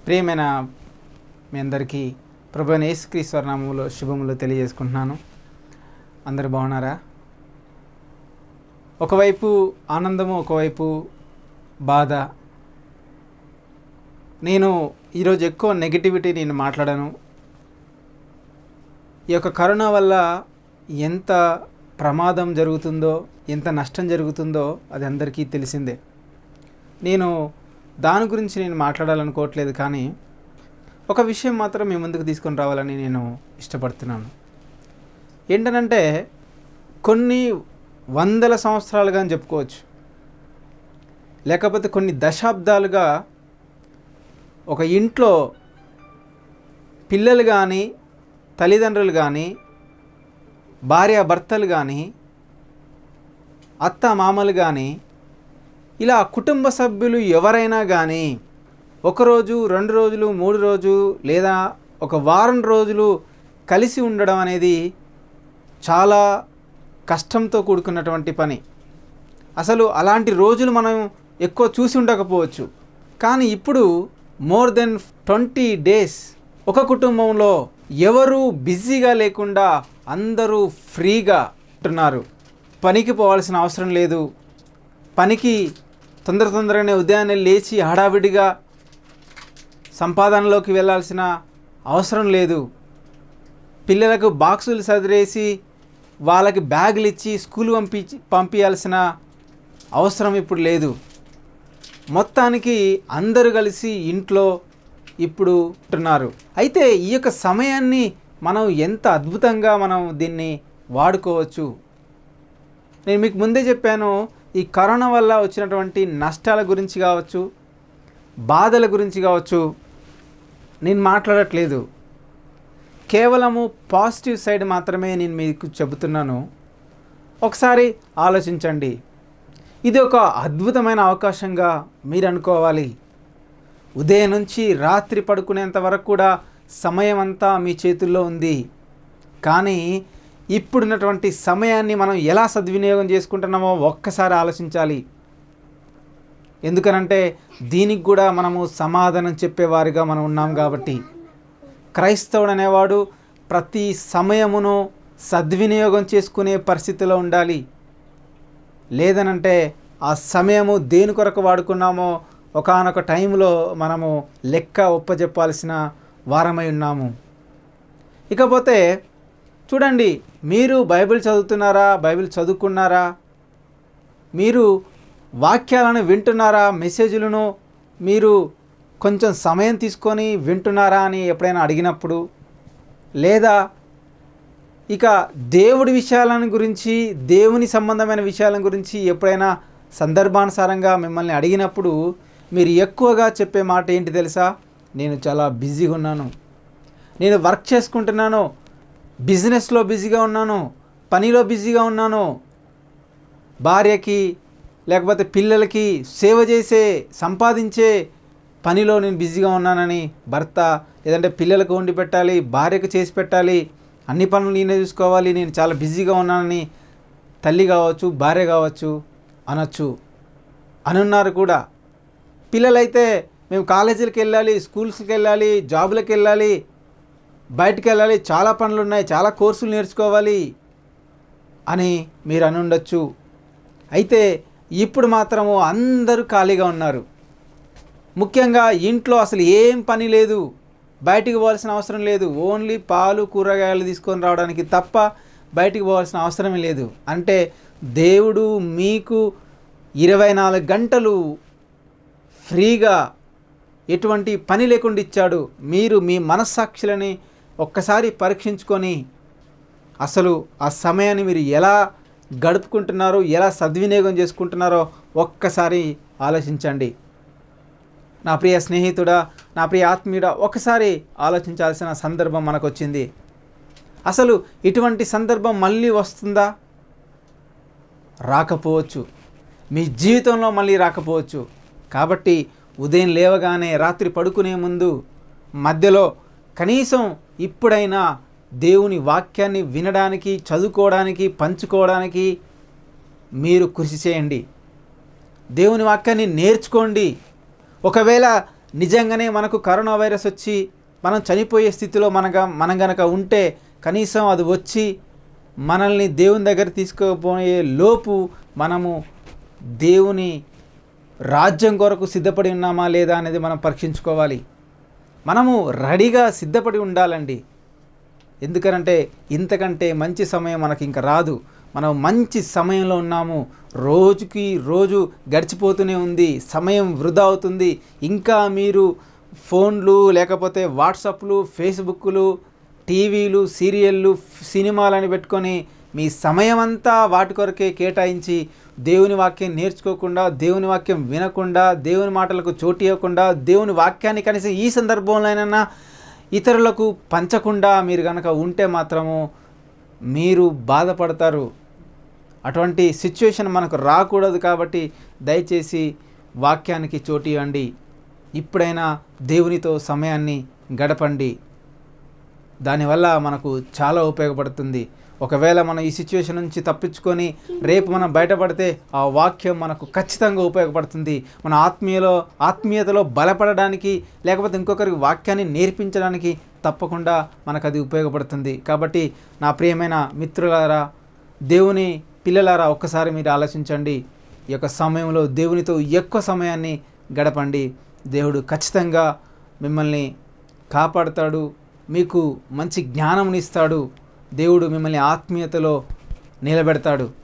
ప్రియమైన మీ అందరికీ ప్రభు యేసుక్రీశ్వర నామములో శుభములు తెలియజేసుకుంటున్నాను అందరు బాగున్నారా ఒకవైపు ఆనందము ఒకవైపు బాధ నేను ఈరోజు ఎక్కువ నెగిటివిటీ నేను మాట్లాడాను ఈ యొక్క కరోనా వల్ల ఎంత ప్రమాదం జరుగుతుందో ఎంత నష్టం జరుగుతుందో అది అందరికీ తెలిసిందే నేను దాని గురించి నేను మాట్లాడాలనుకోవట్లేదు కానీ ఒక విషయం మాత్రం మీ ముందుకు తీసుకొని రావాలని నేను ఇష్టపడుతున్నాను ఏంటనంటే కొన్ని వందల సంవత్సరాలుగా అని చెప్పుకోవచ్చు లేకపోతే కొన్ని దశాబ్దాలుగా ఒక ఇంట్లో పిల్లలు కానీ తల్లిదండ్రులు కానీ భార్య భర్తలు కానీ అత్త మామలు కానీ ఇలా కుటుంబ సభ్యులు ఎవరైనా కానీ ఒకరోజు రెండు రోజులు మూడు రోజు లేదా ఒక వారం రోజులు కలిసి ఉండడం అనేది చాలా కష్టంతో కూడుకున్నటువంటి పని అసలు అలాంటి రోజులు మనం ఎక్కువ చూసి ఉండకపోవచ్చు కానీ ఇప్పుడు మోర్ దెన్ ట్వంటీ డేస్ ఒక కుటుంబంలో ఎవరు బిజీగా లేకుండా అందరూ ఫ్రీగా ఉంటున్నారు పనికి పోవాల్సిన అవసరం లేదు పనికి తొందర తొందరగానే ఉదయాన్నే లేచి హడావిడిగా సంపాదనలోకి వెళ్ళాల్సిన అవసరం లేదు పిల్లలకు బాక్సులు సదిరేసి వాళ్ళకి బ్యాగులు ఇచ్చి స్కూల్ పంపి పంపించాల్సిన అవసరం ఇప్పుడు లేదు మొత్తానికి అందరూ కలిసి ఇంట్లో ఇప్పుడు ఉంటున్నారు అయితే ఈ యొక్క సమయాన్ని మనం ఎంత అద్భుతంగా మనం దీన్ని వాడుకోవచ్చు నేను మీకు ముందే చెప్పాను ఈ కరోనా వల్ల వచ్చినటువంటి నష్టాల గురించి కావచ్చు బాధల గురించి కావచ్చు నేను మాట్లాడట్లేదు కేవలము పాజిటివ్ సైడ్ మాత్రమే నేను మీకు చెబుతున్నాను ఒకసారి ఆలోచించండి ఇది ఒక అద్భుతమైన అవకాశంగా మీరు అనుకోవాలి ఉదయం నుంచి రాత్రి పడుకునేంత వరకు కూడా సమయం అంతా మీ చేతుల్లో ఉంది కానీ ఇప్పుడున్నటువంటి సమయాన్ని మనం ఎలా సద్వినియోగం చేసుకుంటున్నామో ఒక్కసారి ఆలోచించాలి ఎందుకనంటే దీనికి కూడా మనము సమాధానం చెప్పేవారిగా మనం ఉన్నాం కాబట్టి క్రైస్తవుడు అనేవాడు ప్రతి సమయమును సద్వినియోగం చేసుకునే పరిస్థితిలో ఉండాలి లేదనంటే ఆ సమయము దేని కొరకు వాడుకున్నామో ఒకనొక టైంలో మనము లెక్క ఒప్పజెప్పాల్సిన వారమై ఉన్నాము ఇకపోతే చూడండి మీరు బైబిల్ చదువుతున్నారా బైబిల్ చదువుకున్నారా మీరు వాక్యాలను వింటున్నారా మెసేజ్లను మీరు కొంచెం సమయం తీసుకొని వింటున్నారా అని ఎప్పుడైనా అడిగినప్పుడు లేదా ఇక దేవుడి విషయాలను గురించి దేవుని సంబంధమైన విషయాల గురించి ఎప్పుడైనా సందర్భానుసారంగా మిమ్మల్ని అడిగినప్పుడు మీరు ఎక్కువగా చెప్పే మాట ఏంటి తెలుసా నేను చాలా బిజీగా ఉన్నాను నేను వర్క్ చేసుకుంటున్నాను బిజినెస్లో బిజీగా ఉన్నాను పనిలో బిజీగా ఉన్నాను భార్యకి లేకపోతే పిల్లలకి సేవ చేసే సంపాదించే పనిలో నేను బిజీగా ఉన్నానని భర్త లేదంటే పిల్లలకు వండి పెట్టాలి భార్యకు చేసి పెట్టాలి అన్ని పనులు నేనే చూసుకోవాలి నేను చాలా బిజీగా ఉన్నానని తల్లి కావచ్చు భార్య కావచ్చు అనొచ్చు అనున్నారు కూడా పిల్లలైతే మేము కాలేజీలకు వెళ్ళాలి స్కూల్స్కి వెళ్ళాలి జాబులకు వెళ్ళాలి బయటికి వెళ్ళాలి చాలా పనులు ఉన్నాయి చాలా కోర్సులు నేర్చుకోవాలి అని మీరు అని ఉండొచ్చు అయితే ఇప్పుడు మాత్రము అందరూ ఖాళీగా ఉన్నారు ముఖ్యంగా ఇంట్లో అసలు ఏం పని లేదు బయటికి పోవాల్సిన అవసరం లేదు ఓన్లీ పాలు కూరగాయలు తీసుకొని రావడానికి తప్ప బయటికి పోవాల్సిన అవసరమే లేదు అంటే దేవుడు మీకు ఇరవై నాలుగు గంటలు ఫ్రీగా ఎటువంటి పని లేకుండా ఇచ్చాడు మీరు మీ మనస్సాక్షులని ఒక్కసారి పరీక్షించుకొని అసలు ఆ సమయాన్ని మీరు ఎలా గడుపుకుంటున్నారో ఎలా సద్వినియోగం చేసుకుంటున్నారో ఒక్కసారి ఆలోచించండి నా ప్రియ స్నేహితుడా నా ప్రియ ఆత్మీయుడా ఒకసారి ఆలోచించాల్సిన సందర్భం మనకు వచ్చింది అసలు ఇటువంటి సందర్భం మళ్ళీ వస్తుందా రాకపోవచ్చు మీ జీవితంలో మళ్ళీ రాకపోవచ్చు కాబట్టి ఉదయం లేవగానే రాత్రి పడుకునే ముందు మధ్యలో కనీసం ఇప్పుడైనా దేవుని వాక్యాన్ని వినడానికి చదువుకోవడానికి పంచుకోవడానికి మీరు కృషి చేయండి దేవుని వాక్యాన్ని నేర్చుకోండి ఒకవేళ నిజంగానే మనకు కరోనా వైరస్ వచ్చి మనం చనిపోయే స్థితిలో మనగా మనం గనక ఉంటే కనీసం అది వచ్చి మనల్ని దేవుని దగ్గర తీసుకుపోయే లోపు మనము దేవుని రాజ్యం కొరకు సిద్ధపడి ఉన్నామా లేదా అనేది మనం పరీక్షించుకోవాలి మనము రెడీగా సిద్ధపడి ఉండాలండి ఎందుకనంటే ఇంతకంటే మంచి సమయం మనకి ఇంకా రాదు మనం మంచి సమయంలో ఉన్నాము రోజుకి రోజు గడిచిపోతూనే ఉంది సమయం వృధా అవుతుంది ఇంకా మీరు ఫోన్లు లేకపోతే వాట్సాప్లు ఫేస్బుక్లు టీవీలు సీరియళ్ళు సినిమాలని పెట్టుకొని మీ సమయం అంతా వాటి కొరకే కేటాయించి దేవుని వాక్యం నేర్చుకోకుండా దేవుని వాక్యం వినకుండా దేవుని మాటలకు చోటు ఇవ్వకుండా దేవుని వాక్యాన్ని కనీసం ఈ సందర్భంలోనైనా ఇతరులకు పంచకుండా మీరు కనుక ఉంటే మాత్రము మీరు బాధపడతారు అటువంటి సిచ్యువేషన్ మనకు రాకూడదు కాబట్టి దయచేసి వాక్యానికి చోటు ఇవ్వండి ఇప్పుడైనా దేవునితో సమయాన్ని గడపండి దానివల్ల మనకు చాలా ఉపయోగపడుతుంది ఒకవేళ మనం ఈ సిచ్యువేషన్ నుంచి తప్పించుకొని రేపు మనం బయటపడితే ఆ వాక్యం మనకు ఖచ్చితంగా ఉపయోగపడుతుంది మన ఆత్మీయలో ఆత్మీయతలో బలపడడానికి లేకపోతే ఇంకొకరికి వాక్యాన్ని నేర్పించడానికి తప్పకుండా మనకు అది ఉపయోగపడుతుంది కాబట్టి నా ప్రియమైన మిత్రులారా దేవుని పిల్లలారా ఒక్కసారి మీరు ఆలోచించండి ఈ యొక్క సమయంలో దేవునితో ఎక్కువ సమయాన్ని గడపండి దేవుడు ఖచ్చితంగా మిమ్మల్ని కాపాడుతాడు మీకు మంచి జ్ఞానంనిస్తాడు దేవుడు మిమ్మల్ని ఆత్మీయతలో నిలబెడతాడు